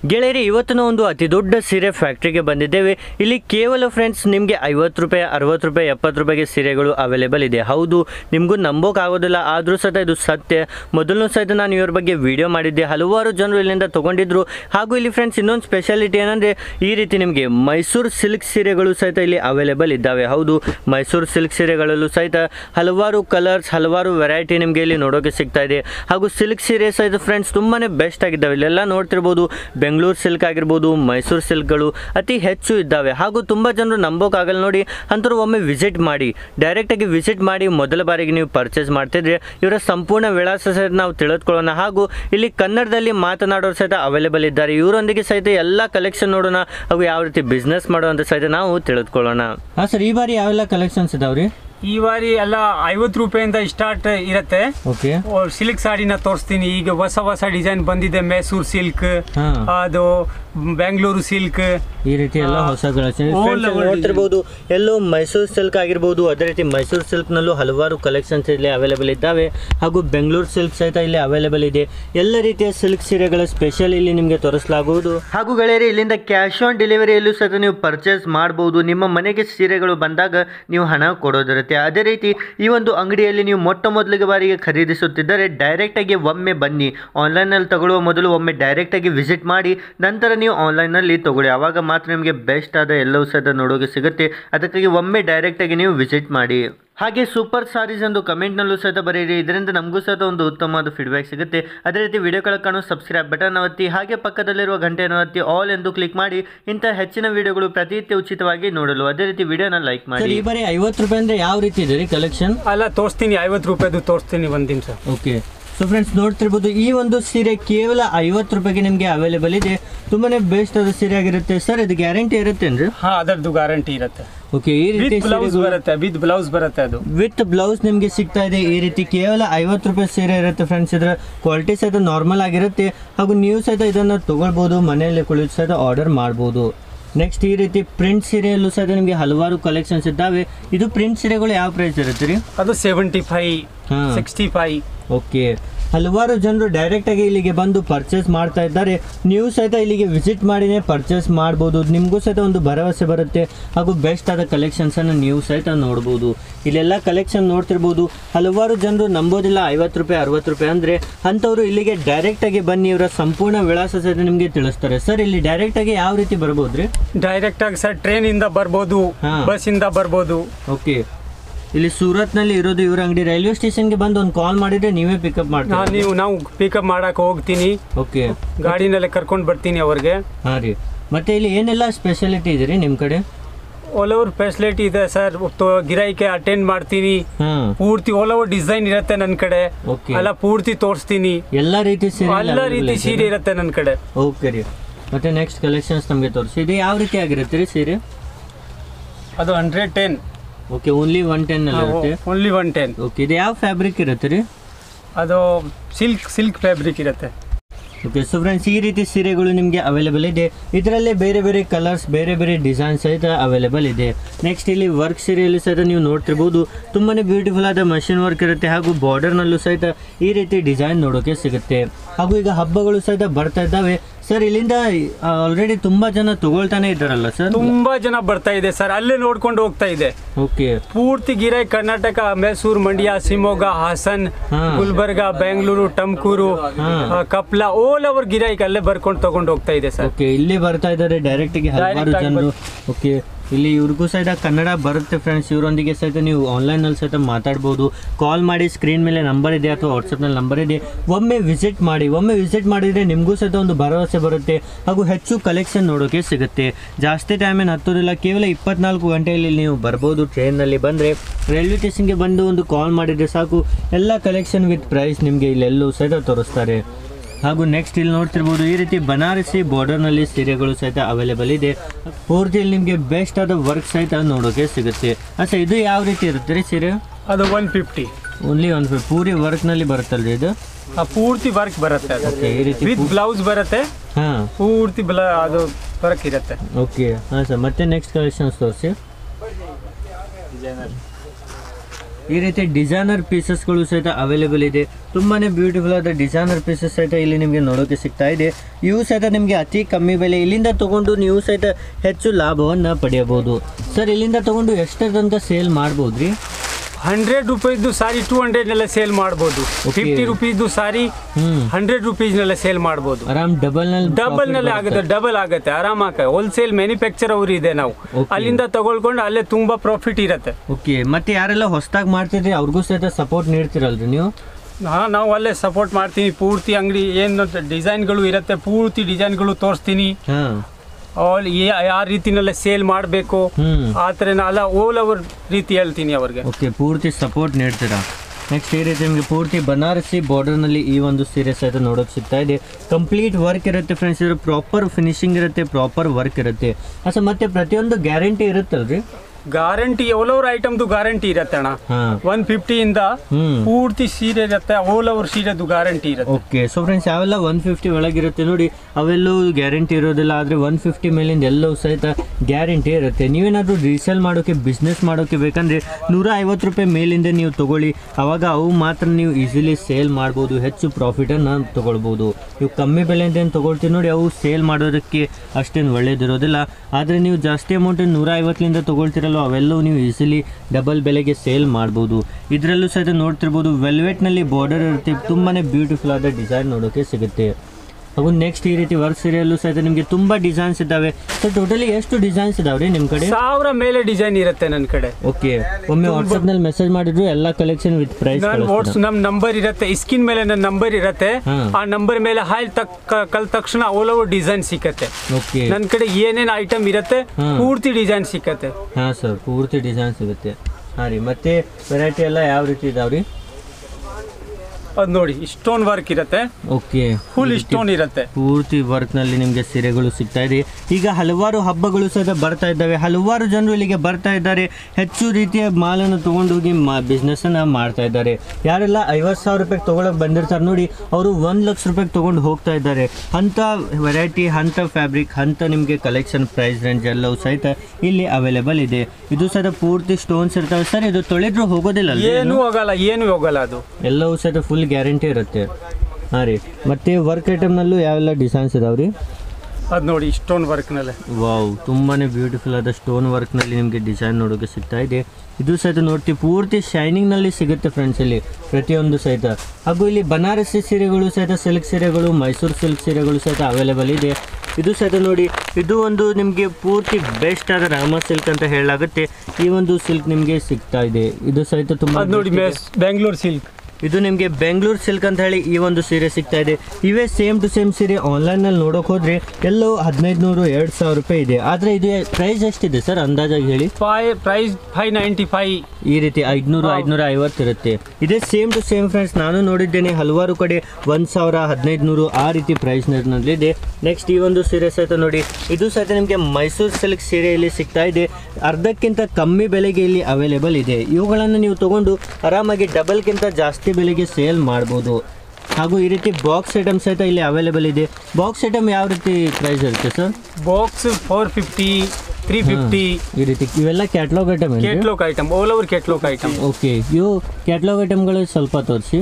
ಗೆಳೆಯರಿ ಇವತ್ತಿನ ಒಂದು ಅತಿ ದೊಡ್ಡ ಸೀರೆ ಫ್ಯಾಕ್ಟ್ರಿಗೆ ಬಂದಿದ್ದೇವೆ ಇಲ್ಲಿ ಕೇವಲ ಫ್ರೆಂಡ್ಸ್ ನಿಮಗೆ ಐವತ್ತು ರೂಪಾಯಿ ಅರವತ್ತು ರೂಪಾಯಿ ಎಪ್ಪತ್ತು ರೂಪಾಯಿಗೆ ಸೀರೆಗಳು ಅವೈಲೇಬಲ್ ಇದೆ ಹೌದು ನಿಮಗೂ ನಂಬೋಕ್ಕಾಗೋದಿಲ್ಲ ಆದರೂ ಸಹಿತ ಇದು ಸತ್ಯ ಮೊದಲನೇ ಸಹಿತ ನಾನು ಇವ್ರ ಬಗ್ಗೆ ವಿಡಿಯೋ ಮಾಡಿದ್ದೆ ಹಲವಾರು ಜನರು ಇಲ್ಲಿಂದ ತೊಗೊಂಡಿದ್ರು ಹಾಗೂ ಇಲ್ಲಿ ಫ್ರೆಂಡ್ಸ್ ಇನ್ನೊಂದು ಸ್ಪೆಷಾಲಿಟಿ ಏನಂದರೆ ಈ ರೀತಿ ನಿಮಗೆ ಮೈಸೂರು ಸಿಲ್ಕ್ ಸೀರೆಗಳು ಸಹಿತ ಇಲ್ಲಿ ಅವೈಲೇಬಲ್ ಇದ್ದಾವೆ ಹೌದು ಮೈಸೂರು ಸಿಲ್ಕ್ ಸೀರೆಗಳಲ್ಲೂ ಸಹಿತ ಹಲವಾರು ಕಲರ್ಸ್ ಹಲವಾರು ವೆರೈಟಿ ನಿಮಗೆ ಇಲ್ಲಿ ನೋಡೋಕೆ ಸಿಗ್ತಾ ಇದೆ ಹಾಗೂ ಸಿಲ್ಕ್ ಸೀರೆ ಸಹಿತ ಫ್ರೆಂಡ್ಸ್ ತುಂಬಾ ಬೆಸ್ಟ್ ಆಗಿದ್ದಾವೆ ಇಲ್ಲೆಲ್ಲ ನೋಡ್ತಿರ್ಬೋದು ಬೆಂಗಳೂರು ಸಿಲ್ಕ್ ಆಗಿರ್ಬೋದು ಮೈಸೂರು ಸಿಲ್ಕ್ಗಳು ಅತಿ ಹೆಚ್ಚು ಇದ್ದಾವೆ ಹಾಗೂ ತುಂಬ ಜನರು ನಂಬೋಕ್ಕಾಗಲ್ಲ ನೋಡಿ ಅಂಥವ್ರು ಒಮ್ಮೆ ವಿಸಿಟ್ ಮಾಡಿ ಡೈರೆಕ್ಟಾಗಿ ವಿಸಿಟ್ ಮಾಡಿ ಮೊದಲ ಬಾರಿಗೆ ನೀವು ಪರ್ಚೇಸ್ ಮಾಡ್ತಿದ್ರೆ ಇವರ ಸಂಪೂರ್ಣ ವಿಳಾಸ ಸಹಿತ ನಾವು ತಿಳಿದುಕೊಳ್ಳೋಣ ಹಾಗೂ ಇಲ್ಲಿ ಕನ್ನಡದಲ್ಲಿ ಮಾತನಾಡೋರು ಸಹಿತ ಅವೈಲೇಬಲ್ ಇದ್ದಾರೆ ಇವರೊಂದಿಗೆ ಸಹಿತ ಎಲ್ಲ ಕಲೆಕ್ಷನ್ ನೋಡೋಣ ಹಾಗೂ ಯಾವ ರೀತಿ ಬಿಸ್ನೆಸ್ ಮಾಡೋಂಥ ಸಹಿತ ನಾವು ತಿಳಿದುಕೊಳ್ಳೋಣ ಹಾಂ ಸರ್ ಈ ಬಾರಿ ಯಾವೆಲ್ಲ ಕಲೆಕ್ಷನ್ಸ್ ಇದಾವ್ರಿ ಈ ಬಾರಿ ಎಲ್ಲ ಐವತ್ತು ರೂಪಾಯಿಂದ ಸ್ಟಾರ್ಟ್ ಇರತ್ತೆ ಓಕೆ ಸಿಲ್ಕ್ ಸಾಡಿನ ತೋರಿಸ್ತೀನಿ ಈಗ ಹೊಸ ಹೊಸ ಡಿಸೈನ್ ಬಂದಿದೆ ಮೈಸೂರು ಸಿಲ್ಕ್ ಹಾಂ ಅದು ಬೆಂಗಳೂರು ಸಿಲ್ಕ್ ಈ ರೀತಿ ಎಲ್ಲ ಹೊಸ ಕಲೆಕ್ಷನ್ All over ನೋಡ್ತಿರ್ಬೋದು ಎಲ್ಲೋ ಮೈಸೂರು ಸಿಲ್ಕ್ ಆಗಿರ್ಬೋದು ಅದೇ ರೀತಿ ಮೈಸೂರು ಸಿಲ್ಕ್ನಲ್ಲೂ ಹಲವಾರು ಕಲೆಕ್ಷನ್ಸ್ ಇಲ್ಲಿ ಅವೈಲೇಬಲ್ ಇದ್ದಾವೆ ಹಾಗೂ ಬೆಂಗಳೂರು ಸಿಲ್ಕ್ ಸಹಿತ ಇಲ್ಲಿ ಅವೈಲೇಬಲ್ ಇದೆ ಎಲ್ಲ ರೀತಿಯ ಸಿಲ್ಕ್ ಸೀರೆಗಳ ಸ್ಪೆಷಲ್ ಇಲ್ಲಿ ನಿಮಗೆ ತೋರಿಸಲಾಗುವುದು ಹಾಗೂ ಗೆಳೆಯರಿ ಇಲ್ಲಿಂದ ಕ್ಯಾಶ್ ಆನ್ ಡೆಲಿವರಿಯಲ್ಲೂ ಸಹಿತ ನೀವು ಪರ್ಚೇಸ್ ಮಾಡಬಹುದು ನಿಮ್ಮ ಮನೆಗೆ ಸೀರೆಗಳು ಬಂದಾಗ ನೀವು ಹಣ ಕೊಡೋದಿರುತ್ತೆ ಅದೇ ರೀತಿ ಈ ಒಂದು ಅಂಗಡಿಯಲ್ಲಿ ನೀವು ಮೊಟ್ಟ ಮೊದಲಿಗೆ ಬಾರಿಗೆ ಖರೀದಿಸುತ್ತಿದ್ದರೆ ಡೈರೆಕ್ಟಾಗಿ ಒಮ್ಮೆ ಬನ್ನಿ ಆನ್ಲೈನಲ್ಲಿ ತಗೊಳ್ಳುವ ಮೊದಲು ಒಮ್ಮೆ ಡೈರೆಕ್ಟಾಗಿ ವಿಸಿಟ್ ಮಾಡಿ ನಂತರ ನೀವು ಆನ್ಲೈನಲ್ಲಿ ತಗೊಳ್ಳಿ ಆವಾಗ ಮಾತ್ರ ನಿಮಗೆ ಬೆಸ್ಟ್ ಆದ ಎಲ್ಲವೂ ಸಹಿತ ನೋಡೋಕೆ ಸಿಗುತ್ತೆ ಅದಕ್ಕಾಗಿ ಒಮ್ಮೆ ಡೈರೆಕ್ಟಾಗಿ ನೀವು ವಿಸಿಟ್ ಮಾಡಿ ಹಾಗೆ ಸೂಪರ್ ಸಾರೀಸ್ ಎಂದು ಕಮೆಂಟ್ನಲ್ಲೂ ಸಹಿತ ಬರೀರಿ ಇದರಿಂದ ನಮಗೂ ಸಹಿತ ಒಂದು ಉತ್ತಮವಾದ ಫೀಡ್ಬ್ಯಾಕ್ ಸಿಗುತ್ತೆ ಅದೇ ರೀತಿ ವಿಡಿಯೋ ಕೆಳಗೆ ಕಾಣೋ ಸಬ್ಸ್ಕ್ರೈಬ್ ಬಟನ್ ಒತ್ತಿ ಹಾಗೆ ಪಕ್ಕದಲ್ಲಿರುವ ಗಂಟೆಯನ್ನು ಒತ್ತಿ ಆಲ್ ಎಂದು ಕ್ಲಿಕ್ ಮಾಡಿ ಇಂಥ ಹೆಚ್ಚಿನ ವಿಡಿಯೋಗಳು ಪ್ರತಿನಿತ್ಯ ಉಚಿತವಾಗಿ ನೋಡಲು ಅದೇ ರೀತಿ ವಿಡಿಯೋನ ಲೈಕ್ ಮಾಡಿ ಈ ಬಾರಿ ಐವತ್ತು ರೂಪಾಯಿ ಅಂದ್ರೆ ಯಾವ ರೀತಿ ಇದೆ ರೀ ಕಲೆಕ್ಷನ್ ಎಲ್ಲ ತೋರಿಸ್ತೀನಿ ಐವತ್ತು ರೂಪಾಯಿದು ತೋರಿಸ್ತೀನಿ ಒಂದು ನಿಮಿಷ ಓಕೆ ಸೊ ಫ್ರೆಂಡ್ಸ್ ನೋಡ್ತಿರ್ಬೋದು ಈ ಒಂದು ಸೀರೆ ಕೇವಲ ಐವತ್ತು ರೂಪಾಯಿಗೆ ನಿಮಗೆ ಅವೈಲೇಬಲ್ ಇದೆ ತುಂಬಾನೇ ಬೆಸ್ಟ್ ಆದ ಸೀರೆ ಆಗಿರುತ್ತೆ ಸರ್ ಇದು ಗ್ಯಾರಂಟಿ ಇರುತ್ತೇನ್ರಿ ಹಾ ಅದರದ್ದು ಗ್ಯಾರಂಟಿ ಇರುತ್ತೆ ಓಕೆ ಈ ರೀತಿ ವಿತ್ ಬ್ಲೌಸ್ ಬರುತ್ತೆ ವಿತ್ ಬ್ಲೌಸ್ ಬರುತ್ತೆ ಅದು ವಿತ್ ಬ್ಲೌಸ್ ನಿಮಗೆ ಸಿಗ್ತಾ ಇದೆ ಈ ರೀತಿ ಕೇವಲ ಐವತ್ತು ರೂಪಾಯಿ ಸೀರೆ ಇರುತ್ತೆ ಫ್ರೆಂಡ್ಸ್ ಇದರ ಕ್ವಾಲಿಟಿ ಸಹಿತ ನಾರ್ಮಲ್ ಆಗಿರುತ್ತೆ ಹಾಗೂ ನೀವು ಸಹಿತ ಇದನ್ನು ತಗೊಳ್ಬೋದು ಮನೆಯಲ್ಲಿ ಕುಳಿತು ಸಹಿತ ಆರ್ಡರ್ ಮಾಡ್ಬೋದು ನೆಕ್ಸ್ಟ್ ಈ ರೀತಿ ಪ್ರಿಂಟ್ ಸೀರೆಯಲ್ಲೂ ಸಹಿತ ನಿಮಗೆ ಹಲವಾರು ಕಲೆಕ್ಷನ್ಸ್ ಇದ್ದಾವೆ ಇದು ಪ್ರಿಂಟ್ ಸೀರೆಗಳು ಯಾವ ಪ್ರೈಸ್ ಇರುತ್ತೆ ರೀ ಅದು ಸೆವೆಂಟಿ ಫೈವ್ ಹಾಂ ಸಿಕ್ಸ್ಟಿ ಫೈವ್ ಓಕೆ ಹಲವಾರು ಜನರು ಡೈರೆಕ್ಟಾಗಿ ಇಲ್ಲಿಗೆ ಬಂದು ಪರ್ಚೇಸ್ ಮಾಡ್ತಾ ಇದ್ದಾರೆ ನೀವು ಸಹಿತ ಇಲ್ಲಿಗೆ ವಿಸಿಟ್ ಮಾಡಿನೇ ಪರ್ಚೇಸ್ ಮಾಡ್ಬೋದು ನಿಮಗೂ ಸಹಿತ ಒಂದು ಭರವಸೆ ಬರುತ್ತೆ ಹಾಗೂ ಬೆಸ್ಟ್ ಆದ ಕಲೆಕ್ಷನ್ಸನ್ನು ನೀವು ಸಹಿತ ನೋಡ್ಬೋದು ಇಲ್ಲೆಲ್ಲ ಕಲೆಕ್ಷನ್ ನೋಡ್ತಿರ್ಬೋದು ಹಲವಾರು ಜನರು ನಂಬೋದಿಲ್ಲ ಐವತ್ತು ರೂಪಾಯಿ ಅರವತ್ತು ರೂಪಾಯಿ ಅಂದರೆ ಅಂಥವ್ರು ಇಲ್ಲಿಗೆ ಡೈರೆಕ್ಟಾಗಿ ಬನ್ನಿ ಇವರ ಸಂಪೂರ್ಣ ವಿಳಾಸ ಸಹಿತ ನಿಮಗೆ ತಿಳಿಸ್ತಾರೆ ಸರ್ ಇಲ್ಲಿ ಡೈರೆಕ್ಟಾಗಿ ಯಾವ ರೀತಿ ಬರ್ಬೋದು ರೀ ಡೈರೆಕ್ಟ್ ಆಗಿ ಸರ್ ಟ್ರೈನ್ ಇಂದ ಬರ್ಬೋದು ಹಾ. ಬಸ್ ಇಂದ ಬರ್ಬೋದು ಓಕೆ ಇಲ್ಲಿ ಸೂರತ್ನಲ್ಲಿ ಇರೋದು ಇವರ ಅಂಗಡಿ ರೈಲ್ವೆ ಸ್ಟೇಷನ್ಗೆ ಬಂದು ಒಂದು ಕಾಲ್ ಮಾಡಿದರೆ ನೀವೇ ಪಿಕಪ್ ನಾ ಮಾಡ್ತೀರಾ ನೀವು ನಾವು ಪಿಕಪ್ ಮಾಡಕ್ ಹೋಗ್ತೀನಿ ಓಕೆ ಗಾಡಿನಲ್ಲೇ ಕರ್ಕೊಂಡು ಬರ್ತೀನಿ ಅವ್ರಿಗೆ ಹಾಂ ರೀ ಮತ್ತೆ ಇಲ್ಲಿ ಏನೆಲ್ಲ ಸ್ಪೆಷಾಲಿಟಿ ಇದೆ ರೀ ನಿಮ್ಮ ಕಡೆ ಆಲ್ ಓವರ್ ಫೆಸಿಲಿಟಿ ಇದೆ ಸರ್ ಗಿರಾಯಿಕೆ ಅಟೆಂಡ್ ಮಾಡ್ತೀನಿ ಹಾಂ ಪೂರ್ತಿ ಆಲ್ ಓವರ್ ಡಿಸೈನ್ ಇರುತ್ತೆ ನನ್ನ ಕಡೆ ಓಕೆ ಎಲ್ಲ ಪೂರ್ತಿ ತೋರಿಸ್ತೀನಿ ಎಲ್ಲ ರೀತಿ ಸೀರೆ ಎಲ್ಲ ರೀತಿ ಸೀರೆ ಇರುತ್ತೆ ನನ್ನ ಕಡೆ ಓಕೆ ರೀ ಮತ್ತೆ ನೆಕ್ಸ್ಟ್ ಕಲೆಕ್ಷನ್ಸ್ ನಮಗೆ ತೋರಿಸಿ ಇದು ಯಾವ ರೀತಿ ಆಗಿರುತ್ತೆ ರೀ ಸೀರೆ ಅದು hundred ten okay only one ten ಅಲ್ಲಿ ಇರುತ್ತೆ ಓನ್ಲಿ ಒನ್ ಟೆನ್ ಓಕೆ ಇದು ಯಾವ ಫ್ಯಾಬ್ರಿಕ್ ಇರುತ್ತೆ ರೀ ಅದು ಸಿಲ್ಕ್ ಸಿಲ್ಕ್ ಫ್ಯಾಬ್ರಿಕ್ ಇರುತ್ತೆ ಓಕೆ ಸೊ ಫ್ರೆಂಡ್ಸ್ ಈ ರೀತಿ ಸೀರೆಗಳು ನಿಮಗೆ ಅವೈಲೇಬಲ್ ಇದೆ ಇದರಲ್ಲೇ ಬೇರೆ ಬೇರೆ ಕಲರ್ಸ್ ಬೇರೆ ಬೇರೆ ಡಿಸೈನ್ ಸಹಿತ ಅವೈಲೇಬಲ್ ಇದೆ ನೆಕ್ಸ್ಟ್ ಇಲ್ಲಿ ವರ್ಕ್ ಸೀರೆಯಲ್ಲಿ ಸಹಿತ ನೀವು ನೋಡ್ತಿರ್ಬೋದು ತುಂಬಾ ಬ್ಯೂಟಿಫುಲ್ ಆದ ಮಷಿನ್ ವರ್ಕ್ ಇರುತ್ತೆ ಹಾಗೂ ಬಾರ್ಡರ್ನಲ್ಲೂ ಸಹಿತ ಈ ರೀತಿ ಡಿಸೈನ್ ನೋಡೋಕೆ ಸಿಗುತ್ತೆ ಹಾಗೂ ಈಗ ಹಬ್ಬಗಳು ಸಹಿತ ಬರ್ತಾ ಇದ್ದಾವೆ ಸರ್ ಇಲ್ಲಿಂದ ಆಲ್ರೆಡಿ ತುಂಬಾ ಜನ ತಗೊಳ್ತಾನೆ ಇದ್ದಾರಲ್ಲ ಸರ್ ತುಂಬಾ ಜನ ಬರ್ತಾ ಇದೆ ಸರ್ ಅಲ್ಲೇ ನೋಡ್ಕೊಂಡು ಹೋಗ್ತಾ ಇದೆ ಓಕೆ ಪೂರ್ತಿ ಗಿರಾಯಿ ಕರ್ನಾಟಕ ಮೈಸೂರು ಮಂಡ್ಯ ಶಿವಮೊಗ್ಗ ಹಾಸನ್ ಹಾ. ಗುಲ್ಬರ್ಗ ಬೆಂಗಳೂರು ಟಮ್ಕೂರು ಹಾ. ಆ, ಕಪ್ಲ ಓಲ್ ಓವರ್ ಗಿರಾಯಿಕ್ ಅಲ್ಲೇ ಬರ್ಕೊಂಡು ತಗೊಂಡು ಹೋಗ್ತಾ ಇದೆ ಸರ್ ಓಕೆ ಇಲ್ಲಿ ಬರ್ತಾ ಇದ್ದಾರೆ ಡೈರೆಕ್ಟ್ ಆಗಿ ಹಲವಾರು Direct ಆಗಿ ಜನರು ಓಕೆ ಇಲ್ಲಿ ಇವ್ರಿಗೂ ಸಹಿತ ಕನ್ನಡ ಬರುತ್ತೆ ಫ್ರೆಂಡ್ಸ್ ಇವರೊಂದಿಗೆ ಸಹಿತ ನೀವು ಆನ್ಲೈನಲ್ಲಿ ಸಹಿತ ಮಾತಾಡ್ಬೋದು ಕಾಲ್ ಮಾಡಿ ಸ್ಕ್ರೀನ್ ಮೇಲೆ ನಂಬರ್ ಇದೆ ಅಥವಾ ವಾಟ್ಸಪ್ನಲ್ಲಿ ನಂಬರ್ ಇದೆ ಒಮ್ಮೆ ವಿಸಿಟ್ ಮಾಡಿ ಒಮ್ಮೆ ವಿಸಿಟ್ ಮಾಡಿದರೆ ನಿಮಗೂ ಸಹಿತ ಒಂದು ಭರವಸೆ ಬರುತ್ತೆ ಹಾಗೂ ಹೆಚ್ಚು ಕಲೆಕ್ಷನ್ ನೋಡೋಕೆ ಸಿಗುತ್ತೆ ಜಾಸ್ತಿ ಟೈಮ್ ಏನು ಹತ್ತೋದಿಲ್ಲ ಕೇವಲ ಇಪ್ಪತ್ನಾಲ್ಕು ಗಂಟೆಯಲ್ಲಿ ನೀವು ಬರ್ಬೋದು ಟ್ರೈನಲ್ಲಿ ಬಂದರೆ ರೈಲ್ವೆ ಸ್ಟೇಷನ್ಗೆ ಬಂದು ಒಂದು ಕಾಲ್ ಮಾಡಿದರೆ ಸಾಕು ಎಲ್ಲ ಕಲೆಕ್ಷನ್ ವಿತ್ ಪ್ರೈಸ್ ನಿಮಗೆ ಇಲ್ಲೆಲ್ಲೂ ಸಹಿತ ತೋರಿಸ್ತಾರೆ ಹಾಗೂ ನೆಕ್ಸ್ಟ್ ಇಲ್ಲಿ ನೋಡ್ತಿರ್ಬೋದು ಈ ರೀತಿ ಬನಾರಸಿ ಬಾರ್ಡರ್ನಲ್ಲಿ ಸೀರೆಗಳು ಸಹಿತ ಅವೈಲೇಬಲ್ ಇದೆ ಪೂರ್ತಿಯಲ್ಲಿ ನಿಮಗೆ ಬೆಸ್ಟ್ ಆದ ವರ್ಕ್ ಸಹಿತ ನೋಡೋಕೆ ಸಿಗುತ್ತೆ ಅಚ್ಚಾ ಇದು ಯಾವ ರೀತಿ ಇರುತ್ತೆ ರೀ ಸೀರೆ ಅದು ಒನ್ ಫಿಫ್ಟಿ ಓನ್ಲಿ ಒಂದು ಪೂರಿ ವರ್ಕ್ನಲ್ಲಿ ಬರುತ್ತಲ್ರಿ ಇದು ಪೂರ್ತಿ ವರ್ಕ್ ಬರುತ್ತೆ ಅದು ಓಕೆ ಈ ರೀತಿ ವಿತ್ ಬ್ಲೌಸ್ ಬರುತ್ತೆ ಹಾಂ ಪೂರ್ತಿ ಬ್ಲ ಅದು ವರ್ಕ್ ಇರುತ್ತೆ ಓಕೆ ಹಾಂ ಸರ್ ಮತ್ತೆ ನೆಕ್ಸ್ಟ್ ಕಲೆಕ್ಷನ್ಸ್ ತೋರಿಸಿ ಈ ರೀತಿ ಡಿಸೈನರ್ ಪೀಸಸ್ಗಳು ಸಹಿತ ಅವೈಲೇಬಲ್ ಇದೆ ತುಂಬಾನೇ ಬ್ಯೂಟಿಫುಲ್ ಆದ ಡಿಸೈನರ್ ಪೀಸಸ್ ಸಹಿತ ಇಲ್ಲಿ ನಿಮಗೆ ನೋಡೋಕೆ ಸಿಗ್ತಾ ಇದೆ ಇವು ಸಹಿತ ನಿಮಗೆ ಅತಿ ಕಮ್ಮಿ ಬೆಲೆ ಇಲ್ಲಿಂದ ತಗೊಂಡು ನೀವು ಸಹಿತ ಹೆಚ್ಚು ಲಾಭವನ್ನು ಪಡೆಯಬಹುದು ಸರ್ ಇಲ್ಲಿಂದ ತಗೊಂಡು ಎಷ್ಟರ ತನಕ ಸೇಲ್ ಮಾಡ್ಬೋದ್ರಿ ಹಂಡ್ರೆಡ್ ರುಪೀಸ್ದು ಸಾರಿ ಟೂ ಹಂಡ್ರೆಡ್ನೆಲ್ಲ ಸೇಲ್ ಮಾಡ್ಬೋದು Okay. ಫಿಫ್ಟಿ ರುಪೀಸ್ದು ಸಾರಿ ಹ್ಮ್ ಹಂಡ್ರೆಡ್ ರುಪೀಸ್ನೆಲ್ಲ ಸೇಲ್ ಮಾಡ್ಬೋದು ಆರಾಮ್ ಡಬಲ್ ನಲ್ಲಿ ಡಬಲ್ ನಲ್ಲಿ ಆಗುತ್ತೆ ಡಬಲ್ ಆಗುತ್ತೆ ಆರಾಮಾಗ ಹೋಲ್ಸೇಲ್ ಮ್ಯಾನುಫ್ಯಾಕ್ಚರ್ ಅವರು ಇದೆ ನಾವು Okay. ಅಲ್ಲಿಂದ ತಗೊಳ್ಕೊಂಡು ಅಲ್ಲೇ ತುಂಬಾ ಪ್ರಾಫಿಟ್ ಇರುತ್ತೆ ಓಕೆ ಮತ್ತೆ ಯಾರೆಲ್ಲ ಹೊಸದಾಗಿ ಮಾಡ್ತಿದ್ರಿ ಅವ್ರಿಗೂ ಸಹಿತ ಸಪೋರ್ಟ್ ನೀಡ್ತಿರಲ್ರಿ ನೀವು ಹಾ ನಾವು ಅಲ್ಲೇ ಸಪೋರ್ಟ್ ಮಾಡ್ತೀನಿ ಪೂರ್ತಿ ಅಂಗಡಿ ಏನು ಡಿಸೈನ್ಗಳು ಇರುತ್ತೆ ಪೂರ್ತಿ ಡಿಸೈನ್ಗಳು ತೋರಿಸ್ತೀನಿ ಹಾ ಆಲ್ ಯಾವ ರೀತಿನೆಲ್ಲ ಸೇಲ್ ಮಾಡಬೇಕು ಹ್ಮ್ ಆ ಥರ ಅಲ್ಲ ಓಲ್ ಓವರ್ ರೀತಿ ಹೇಳ್ತೀನಿ ಅವ್ರಿಗೆ ಓಕೆ ಪೂರ್ತಿ ಸಪೋರ್ಟ್ ನೀಡ್ತೀರಾ ನೆಕ್ಸ್ಟ್ ಈ ರೀತಿ ನಿಮಗೆ ಪೂರ್ತಿ ಬನಾರಸಿ ಬಾರ್ಡರ್ನಲ್ಲಿ ಈ ಒಂದು ಸೀರೆ ಸಹಿತ ನೋಡೋಕೆ ಸಿಗ್ತಾ ಇದೆ ಕಂಪ್ಲೀಟ್ ವರ್ಕ್ ಇರುತ್ತೆ ಫ್ರೆಂಡ್ಸ್ ಇದು ಪ್ರಾಪರ್ ಫಿನಿಶಿಂಗ್ ಇರುತ್ತೆ ಪ್ರಾಪರ್ ವರ್ಕ್ ಇರುತ್ತೆ ಅಸ ಮತ್ತೆ ಪ್ರತಿಯೊಂದು ಗ್ಯಾರಂಟಿ ಇರುತ್ತಲ್ರಿ ಗ್ಯಾರಂಟಿ ಓವರ್ ಐಟಮ್ದು ಗ್ಯಾರಂಟಿ ಇರುತ್ತೆ ಅಣ್ಣ ಹಾಂ ಒನ್ ಫಿಫ್ಟಿಯಿಂದ ಹ್ಮ್ ಪೂರ್ತಿ ಸೀರೆ ಇರುತ್ತೆ ಓಲ್ ಓವರ್ ಸೀರೆದು ಗ್ಯಾರಂಟಿ ಇರುತ್ತೆ ಓಕೆ ಸೊ ಫ್ರೆಂಡ್ಸ್ ಯಾವೆಲ್ಲ ಒನ್ ಫಿಫ್ಟಿ ಒಳಗಿರುತ್ತೆ ನೋಡಿ ಅವೆಲ್ಲವೂ ಗ್ಯಾರಂಟಿ ಇರೋದಿಲ್ಲ ಆದರೆ ಒನ್ ಫಿಫ್ಟಿ ಮೇಲಿಂದ ಎಲ್ಲವೂ ಸಹಿತ ಗ್ಯಾರಂಟಿ ಇರುತ್ತೆ ನೀವೇನಾದರೂ ರೀಸೇಲ್ ಮಾಡೋಕ್ಕೆ ಬಿಸ್ನೆಸ್ ಮಾಡೋಕ್ಕೆ ಬೇಕಂದರೆ ನೂರ ಐವತ್ತು ರೂಪಾಯಿ ಮೇಲಿಂದ ನೀವು ತಗೊಳ್ಳಿ ಅವಾಗ ಅವು ಮಾತ್ರ ನೀವು ಈಸಿಲಿ ಸೇಲ್ ಮಾಡ್ಬೋದು ಹೆಚ್ಚು ಪ್ರಾಫಿಟನ್ನು ತಗೊಳ್ಬೋದು ನೀವು ಕಮ್ಮಿ ಬೆಲೆಯಿಂದ ಏನು ತೊಗೊಳ್ತೀವಿ ನೋಡಿ ಅವು ಸೇಲ್ ಮಾಡೋದಕ್ಕೆ ಅಷ್ಟೇನು ಒಳ್ಳೇದಿರೋದಿಲ್ಲ ಆದರೆ ನೀವು ಜಾಸ್ತಿ ಅಮೌಂಟ್ ನೂರ ಐವತ್ತರಿಂದ ತೊಗೊಳ್ತಿರಲ್ಲ ಅವೆಲ್ಲವೂ ನೀವು ಈಸಿಲಿ ಡಬಲ್ ಬೆಲೆಗೆ ಸೇಲ್ ಮಾಡ್ಬೋದು ಇದರಲ್ಲೂ ಸಹಿತ ನೋಡ್ತಿರ್ಬೋದು ವೆಲ್ವೆಟ್ನಲ್ಲಿ ಬಾರ್ಡರ್ ಇರುತ್ತೆ ತುಂಬಾ ಬ್ಯೂಟಿಫುಲ್ ಆದ ಡಿಸೈನ್ ನೋಡೋಕೆ ಸಿಗುತ್ತೆ ಹಾಗೂ ನೆಕ್ಸ್ಟ್ ಈ ರೀತಿ ವರ್ಕ್ ಸೀರೆಯಲ್ಲೂ ಸಹಿತ ನಿಮಗೆ ತುಂಬ ಡಿಸೈನ್ಸ್ ಇದ್ದಾವೆ ಸೊ ಟೋಟಲಿ ಎಷ್ಟು ಡಿಸೈನ್ಸ್ ಇದಾವ್ರಿ ನಿಮ್ಮ ಕಡೆ ಸಾವಿರ ಮೇಲೆ ಡಿಸೈನ್ ಇರುತ್ತೆ ನನ್ನ ಕಡೆ ಓಕೆ ಒಮ್ಮೆ ವಾಟ್ಸಪ್ನಲ್ಲಿ ಮೆಸೇಜ್ ಮಾಡಿದ್ರು ಎಲ್ಲ ಕಲೆಕ್ಷನ್ ವಿತ್ ಪ್ರೈಸ್ ನಾನು ವಾಟ್ಸ್ ನಮ್ ನಂಬರ್ ಇರುತ್ತೆ ಸ್ಕಿನ್ ಮೇಲೆ ನನ್ನ ನಂಬರ್ ಇರುತ್ತೆ ಹ್ಮ್. ಆ ನಂಬರ್ ಮೇಲೆ ಹಾಯ್ ತಕ್ ಕಲ್ ತಕ್ಷಣ ಓಲ್ ಓವರ್ ಡಿಸೈನ್ ಸಿಕ್ಕತ್ತೆ ಓಕೆ ನನ್ನ ಕಡೆ ಏನೇನು ಐಟಮ್ ಇರುತ್ತೆ ಹ್ಮ್. ಪೂರ್ತಿ ಡಿಸೈನ್ ಸಿಕ್ಕತ್ತೆ ಹಾಂ ಸರ್ ಪೂರ್ತಿ ಡಿಸೈನ್ ಸಿಗುತ್ತೆ ಹಾಂ ರೀ ಮತ್ತೆ ವೆರೈಟಿ ಎಲ್ಲ ಯಾವ ರೀತಿ ಇದಾವ್ರಿ ಅದು ನೋಡಿ ಸ್ಟೋನ್ ವರ್ಕ್ ಇರುತ್ತೆ ಓಕೆ ಫುಲ್ ಸ್ಟೋನ್ ಇರುತ್ತೆ ಪೂರ್ತಿ ವರ್ಕ್ನಲ್ಲಿ ನಿಮಗೆ ಸೀರೆಗಳು ಸಿಗ್ತಾ ಇದೆ ಈಗ ಹಲವಾರು ಹಬ್ಬಗಳು ಸಹಿತ ಬರ್ತಾ ಇದ್ದಾವೆ ಹಲವಾರು ಜನರು ಇಲ್ಲಿಗೆ ಬರ್ತಾ ಇದ್ದಾರೆ ಹೆಚ್ಚು ರೀತಿಯ ಮಾಲನ್ನು ತೊಗೊಂಡು ಹೋಗಿ ಮಾ ಬಿಸ್ನೆಸ್ಸನ್ನು ಮಾಡ್ತಾ ಇದ್ದಾರೆ ಯಾರೆಲ್ಲ ಐವತ್ತು ಸಾವಿರ ರೂಪಾಯಿಗೆ ತೊಗೊಳಕ್ಕೆ ಬಂದಿರ್ತಾರೆ ನೋಡಿ ಅವರು ಒಂದು ಲಕ್ಷ ರೂಪಾಯಿಗೆ ತೊಗೊಂಡು ಹೋಗ್ತಾ ಇದ್ದಾರೆ ಅಂಥ ವೆರೈಟಿ ಅಂಥ ಫ್ಯಾಬ್ರಿಕ್ ಅಂಥ ನಿಮಗೆ ಕಲೆಕ್ಷನ್ ಪ್ರೈಸ್ ರೇಂಜ್ ಎಲ್ಲವೂ ಸಹಿತ ಇಲ್ಲಿ ಅವೈಲೇಬಲ್ ಇದೆ ಇದು ಸಹಿತ ಪೂರ್ತಿ ಸ್ಟೋನ್ಸ್ ಇರ್ತವೆ ಸರ್ ಇದು ತೊಳೆದ್ರು ಹೋಗೋದಿಲ್ಲ ಅಲ್ರಿ ಏನು ಏನು? ಹೋಗಲ್ಲ ಏನು ಹೋಗಲ್ಲ ಅದು ಎಲ್ಲವೂ ಸಹಿತ ಫುಲ್ ಗ್ಯಾರಂಟಿ ಇರುತ್ತೆ ಹಾಂ ರೀ ಮತ್ತು ವರ್ಕ್ ಐಟಮ್ನಲ್ಲೂ ಯಾವೆಲ್ಲ ಡಿಸೈನ್ಸ್ ಇದಾವೆ ರೀ ಅದು ನೋಡಿ ಸ್ಟೋನ್ ವರ್ಕ್ನಲ್ಲೇ ವಾವ್ ತುಂಬಾ ಬ್ಯೂಟಿಫುಲ್ ಆದ ಸ್ಟೋನ್ ವರ್ಕ್ನಲ್ಲಿ ನಿಮಗೆ ಡಿಸೈನ್ ನೋಡೋಕೆ ಸಿಗ್ತಾ ಇದೆ ಇದು ಸಹಿತ ನೋಡ್ತೀವಿ ಪೂರ್ತಿ ಶೈನಿಂಗ್ನಲ್ಲಿ ಸಿಗುತ್ತೆ ಫ್ರೆಂಡ್ಸ್ ಇಲ್ಲಿ ಪ್ರತಿಯೊಂದು ಸಹಿತ ಹಾಗೂ ಇಲ್ಲಿ ಬನಾರಸಿ ಸೀರೆಗಳು ಸಹಿತ ಸಿಲ್ಕ್ ಸೀರೆಗಳು ಮೈಸೂರು ಸಿಲ್ಕ್ ಸೀರೆಗಳು ಸಹಿತ ಅವೈಲೇಬಲ್ ಇದೆ ಇದು ಸಹಿತ ನೋಡಿ ಇದು ಒಂದು ನಿಮಗೆ ಪೂರ್ತಿ ಬೆಸ್ಟ್ ಆದ ರಾಮ ಸಿಲ್ಕ್ ಅಂತ ಹೇಳಲಾಗುತ್ತೆ ಈ ಒಂದು ಸಿಲ್ಕ್ ನಿಮಗೆ ಸಿಗ್ತಾ ಇದೆ ಇದು ಸಹಿತ ತುಂಬ ಅದು ನೋಡಿ ಬೆಂಗಳೂರು ಸಿಲ್ಕ್ ಇದು ನಿಮಗೆ ಬೆಂಗಳೂರು ಸಿಲ್ಕ್ ಅಂತ ಹೇಳಿ ಈ ಒಂದು ಸೀರೆ ಸಿಗ್ತಾ ಇದೆ ಇವೇ ಸೇಮ್ ಟು ಸೇಮ್ ಸೀರೆ ಆನ್ಲೈನಲ್ಲಿ ನೋಡೋಕೆ ಹೋದ್ರೆ ಎಲ್ಲವೂ ಹದಿನೈದು ನೂರು ಎರಡು ಸಾವಿರ ರೂಪಾಯಿ ಇದೆ ಆದರೆ ಇದು ಪ್ರೈಸ್ ಎಷ್ಟಿದೆ ಸರ್ ಅಂದಾಜಾಗಿ ಹೇಳಿ ಫೈ ಪ್ರೈಸ್ ಫೈವ್ ನೈಂಟಿ ಫೈವ್ ಈ ರೀತಿ ಐದುನೂರು ಐದುನೂರ ಐವತ್ತು ಇರುತ್ತೆ ಇದೇ ಸೇಮ್ ಟು ಸೇಮ್ ಫ್ರೆಂಡ್ಸ್ ನಾನು ನೋಡಿದ್ದೇನೆ ಹಲವಾರು ಕಡೆ ಒಂದು ಸಾವಿರ ಹದಿನೈದು ನೂರು ಆ ರೀತಿ ಪ್ರೈಸ್ನಲ್ಲಿದೆ ನೆಕ್ಸ್ಟ್ ಈ ಒಂದು ಸೀರೆ ಸಹಿತ ನೋಡಿ ಇದು ಸಹಿತ ನಿಮಗೆ ಮೈಸೂರು ಸಿಲ್ಕ್ ಸೀರೆ ಇಲ್ಲಿ ಸಿಗ್ತಾ ಇದೆ ಅರ್ಧಕ್ಕಿಂತ ಕಮ್ಮಿ ಬೆಲೆಗೆ ಇಲ್ಲಿ ಅವೈಲೇಬಲ್ ಇದೆ ಇವುಗಳನ್ನು ನೀವು ತಗೊಂಡು ಆರಾಮಾಗಿ ಡಬಲ್ಗಿಂತ ಜಾಸ್ತಿ ಬೆಲೆಗೆ ಸೇಲ್ ಮಾಡ್ಬೋದು ಹಾಗೂ ಈ ರೀತಿ ಬಾಕ್ಸ್ ಐಟಮ್ ಸಹಿತ ಇಲ್ಲಿ ಅವೈಲೇಬಲ್ ಇದೆ ಬಾಕ್ಸ್ ಐಟಮ್ ಯಾವ ರೀತಿ ಪ್ರೈಸ್ ಇರುತ್ತೆ sir box four fifty three fifty ಈ ರೀತಿ ಇವೆಲ್ಲ ಕ್ಯಾಟ್ಲಾಗ್ ಐಟಮ್ ಏನು catalogue item all over catalogue item okay ಇವು ಕ್ಯಾಟ್ಲಾಗ್ ಐಟಮ್ಗಳು ಸ್ವಲ್ಪ ತೋರಿಸಿ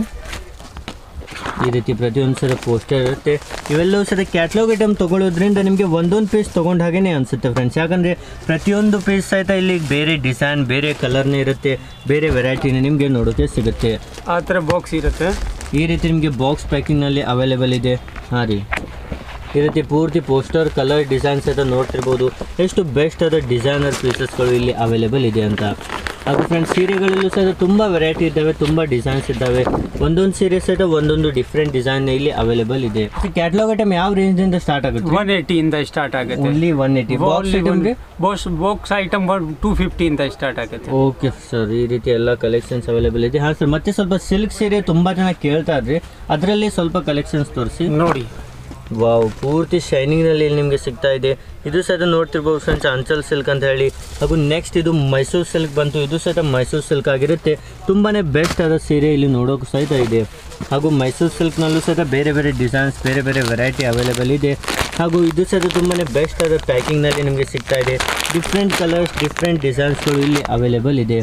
ಈ ರೀತಿ ಪ್ರತಿಯೊಂದು ಸಲ ಪೋಸ್ಟರ್ ಇರುತ್ತೆ ಇವೆಲ್ಲವೂ ಸಹ ಕ್ಯಾಟ್ಲಾಗ್ ಐಟಮ್ ತೊಗೊಳ್ಳೋದ್ರಿಂದ ನಿಮಗೆ ಒಂದೊಂದು ಪೀಸ್ ತೊಗೊಂಡು ಹಾಗೇನೆ ಅನಿಸುತ್ತೆ ಫ್ರೆಂಡ್ಸ್ ಯಾಕಂದರೆ ಪ್ರತಿಯೊಂದು ಪೀಸ್ ಸಹಿತ ಇಲ್ಲಿ ಬೇರೆ ಡಿಸೈನ್ ಬೇರೆ ಕಲರ್ನೇ ಇರುತ್ತೆ ಬೇರೆ ವೆರೈಟಿನೇ ನಿಮಗೆ ನೋಡೋಕ್ಕೆ ಸಿಗುತ್ತೆ ಆ ಥರ ಬಾಕ್ಸ್ ಇರುತ್ತೆ ಈ ರೀತಿ ನಿಮಗೆ ಬಾಕ್ಸ್ ಪ್ಯಾಕಿಂಗ್ನಲ್ಲಿ ಅವೈಲೇಬಲ್ ಇದೆ ಹಾಂ ರೀ ಈ ರೀತಿ ಪೂರ್ತಿ ಪೋಸ್ಟರ್ ಕಲರ್ ಡಿಸೈನ್ಸ್ ಸಹಿತ ನೋಡ್ತಿರ್ಬೋದು ಎಷ್ಟು ಬೆಸ್ಟ್ ಆದ ಡಿಸೈನರ್ ಪೀಸಸ್ಗಳು ಇಲ್ಲಿ ಅವೈಲೇಬಲ್ ಇದೆ ಅಂತ ಹಾಗೂ ಫ್ರೆಂಡ್ಸ್ ಸೀರೆಗಳಲ್ಲೂ ಸಹಿತ ತುಂಬ ವೆರೈಟಿ ಇದ್ದಾವೆ ತುಂಬ ಡಿಸೈನ್ಸ್ ಇದ್ದಾವೆ ಒಂದೊಂದು ಸೀರೆ ಸಹಿತ ಒಂದೊಂದು ಡಿಫ್ರೆಂಟ್ ಡಿಸೈನ್ ಇಲ್ಲಿ ಅವೈಲೇಬಲ್ ಇದೆ ಕ್ಯಾಟ್ಲಾಗ್ ಐಟಮ್ ಯಾವ ರೇಂಜಿಂದ ಸ್ಟಾರ್ಟ್ ಆಗುತ್ತೆ ಒನ್ ಏಯ್ಟಿಯಿಂದ ಸ್ಟಾರ್ಟ್ ಆಗುತ್ತೆ only one eighty box item ರೀ ಬಾಕ್ಸ್ ಬಾಕ್ಸ್ ಐಟಮ್ ಟೂ ಫಿಫ್ಟಿಯಿಂದ ಸ್ಟಾರ್ಟ್ ಆಗುತ್ತೆ ಓಕೆ ಸರ್ ಈ ರೀತಿ ಎಲ್ಲ ಕಲೆಕ್ಷನ್ಸ್ ಅವೈಲೇಬಲ್ ಇದೆ ಹಾಂ ಸರ್ ಮತ್ತೆ ಸ್ವಲ್ಪ ಸಿಲ್ಕ್ ಸೀರೆ ತುಂಬ ಜನ ಕೇಳ್ತಾ ಇದ್ರಿ ಅದರಲ್ಲಿ ಸ್ವಲ್ಪ ಕಲೆಕ್ಷನ್ಸ್ ತೋರಿಸಿ ನೋಡಿ ವಾವ್ ಪೂರ್ತಿ ಶೈನಿಂಗ್ನಲ್ಲಿ ಇಲ್ಲಿ ನಿಮಗೆ ಸಿಗ್ತಾ ಇದೆ ಇದು ಸಹಿತ ನೋಡ್ತಿರ್ಬೋದು ಫ್ರೆಂಡ್ಸ್ ಅಂಚಲ್ ಸಿಲ್ಕ್ ಅಂತ ಹೇಳಿ ಹಾಗೂ ನೆಕ್ಸ್ಟ್ ಇದು ಮೈಸೂರು ಸಿಲ್ಕ್ ಬಂತು ಇದು ಸಹಿತ ಮೈಸೂರು ಸಿಲ್ಕ್ ಆಗಿರುತ್ತೆ ತುಂಬಾ ಬೆಸ್ಟ್ ಆದ ಸೀರೆ ಇಲ್ಲಿ ನೋಡೋಕೆ ಸಹಿತ ಇದೆ ಹಾಗೂ ಮೈಸೂರು ಸಿಲ್ಕ್ನಲ್ಲೂ ಸಹಿತ ಬೇರೆ ಬೇರೆ ಡಿಸೈನ್ಸ್ ಬೇರೆ ಬೇರೆ ವೆರೈಟಿ ಅವೈಲೇಬಲ್ ಇದೆ ಹಾಗೂ ಇದು ಸಹಿತ ತುಂಬಾ ಬೆಸ್ಟ್ ಆದ ಪ್ಯಾಕಿಂಗ್ನಲ್ಲಿ ನಿಮಗೆ ಸಿಗ್ತಾ ಇದೆ ಡಿಫ್ರೆಂಟ್ ಕಲರ್ಸ್ ಡಿಫ್ರೆಂಟ್ ಡಿಸೈನ್ಸ್ಗಳು ಇಲ್ಲಿ ಅವೈಲೇಬಲ್ ಇದೆ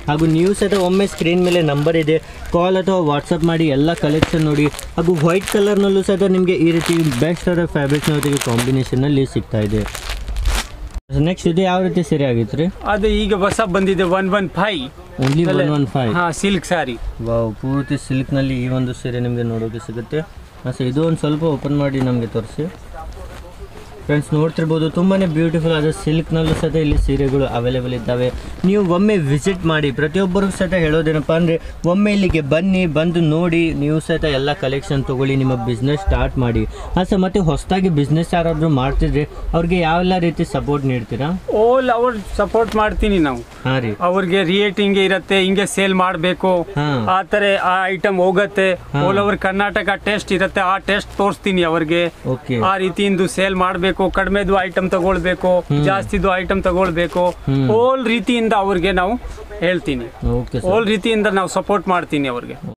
ಹಾಗೂ ನೀವು ಸಹಿತ ಒಮ್ಮೆ ಸ್ಕ್ರೀನ್ ಮೇಲೆ ನಂಬರ್ ಇದೆ ಕಾಲ್ ಅಥವಾ ವಾಟ್ಸಪ್ ಮಾಡಿ ಎಲ್ಲ ಕಲೆಕ್ಷನ್ ನೋಡಿ ಹಾಗೂ ವೈಟ್ ಕಲರ್ನಲ್ಲೂ ಸಹಿತ ನಿಮಗೆ ಈ ರೀತಿ ಬೆಸ್ಟ್ ಆದ ಫ್ಯಾಬ್ರಿಕ್ನ ಜೊತೆಗೆ ಕಾಂಬಿನೇಷನಲ್ಲಿ ಸಿಗ್ತಾ ಇದೆ ನೆಕ್ಸ್ಟ್ ಇದು ಯಾವ ರೀತಿ ಸೀರೆ ಆಗಿತ್ತು ರೀ ಅದು ಈಗ ಹೊಸ ಬಂದಿದೆ one one five only one one five ಹಾ ಸಿಲ್ಕ್ ಸ್ಯಾರಿ ವಾವ್ ಪೂರ್ತಿ ಸಿಲ್ಕ್ನಲ್ಲಿ ಈ ಒಂದು ಸೀರೆ ನಿಮಗೆ ನೋಡೋಕೆ ಸಿಗುತ್ತೆ ಸೊ ಇದು ಒಂದು ಸ್ವಲ್ಪ ಓಪನ್ ಮಾಡಿ ನಮಗೆ ತೋರಿಸಿ ಫ್ರೆಂಡ್ಸ್ ನೋಡ್ತಿರ್ಬೋದು ತುಂಬಾ ಬ್ಯೂಟಿಫುಲ್ ಆದ ಸಿಲ್ಕ್ನಲ್ಲೂ ಸಹಿತ ಇಲ್ಲಿ ಸೀರೆಗಳು ಅವೈಲೇಬಲ್ ಇದ್ದಾವೆ ನೀವು ಒಮ್ಮೆ ವಿಸಿಟ್ ಮಾಡಿ ಪ್ರತಿಯೊಬ್ಬರಿಗೂ ಸಹಿತ ಹೇಳೋದೇನಪ್ಪ ಅಂದರೆ ಒಮ್ಮೆ ಇಲ್ಲಿಗೆ ಬನ್ನಿ ಬಂದು ನೋಡಿ ನೀವು ಸಹಿತ ಎಲ್ಲ ಕಲೆಕ್ಷನ್ ತೊಗೊಳ್ಳಿ ನಿಮ್ಮ ಬಿಸ್ನೆಸ್ ಸ್ಟಾರ್ಟ್ ಮಾಡಿ ಹಾಂ ಸರ್ ಮತ್ತು ಹೊಸದಾಗಿ ಬಿಸ್ನೆಸ್ ಯಾರಾದರೂ ಮಾಡ್ತಿದ್ರೆ ಅವ್ರಿಗೆ ಯಾವೆಲ್ಲ ರೀತಿ ಸಪೋರ್ಟ್ ನೀಡ್ತೀರಾ ಓಲ್ ಅವ್ರು ಸಪೋರ್ಟ್ ಮಾಡ್ತೀನಿ ನಾವು ಹಾಂ ರೀ ಅವ್ರಿಗೆ ರಿಯೇಟ್ ಹಿಂಗೆ ಇರತ್ತೆ ಹಿಂಗೆ ಸೇಲ್ ಮಾಡಬೇಕು ಹಾಂ ಆ ಥರ ಆ ಐಟಮ್ ಹೋಗತ್ತೆ ಓಲ್ ಓವರ್ ಕರ್ನಾಟಕ ಟೆಸ್ಟ್ ಇರುತ್ತೆ ಆ ಟೆಸ್ಟ್ ತೋರಿಸ್ತೀನಿ ಅವ್ರಿಗೆ ಓಕೆ ಆ ರೀತಿಯಿಂದ ಸೇಲ್ ಮಾಡಬೇಕು ಕಡಿಮೆದು ಐಟಮ್ ತಗೊಳ್ಬೇಕು ಜಾಸ್ತಿದು ಐಟಮ್ ತಗೊಳ್ಬೇಕು ಹ್ಮ್. ಓಲ್ ರೀತಿಯಿಂದ ಅವ್ರಿಗೆ ನಾವು ಹೇಳ್ತೀನಿ ಓಕೆ ಸರ್ ಓಲ್ ರೀತಿಯಿಂದ ನಾವು ಸಪೋರ್ಟ್ ಮಾಡ್ತೀನಿ ಅವ್ರಿಗೆ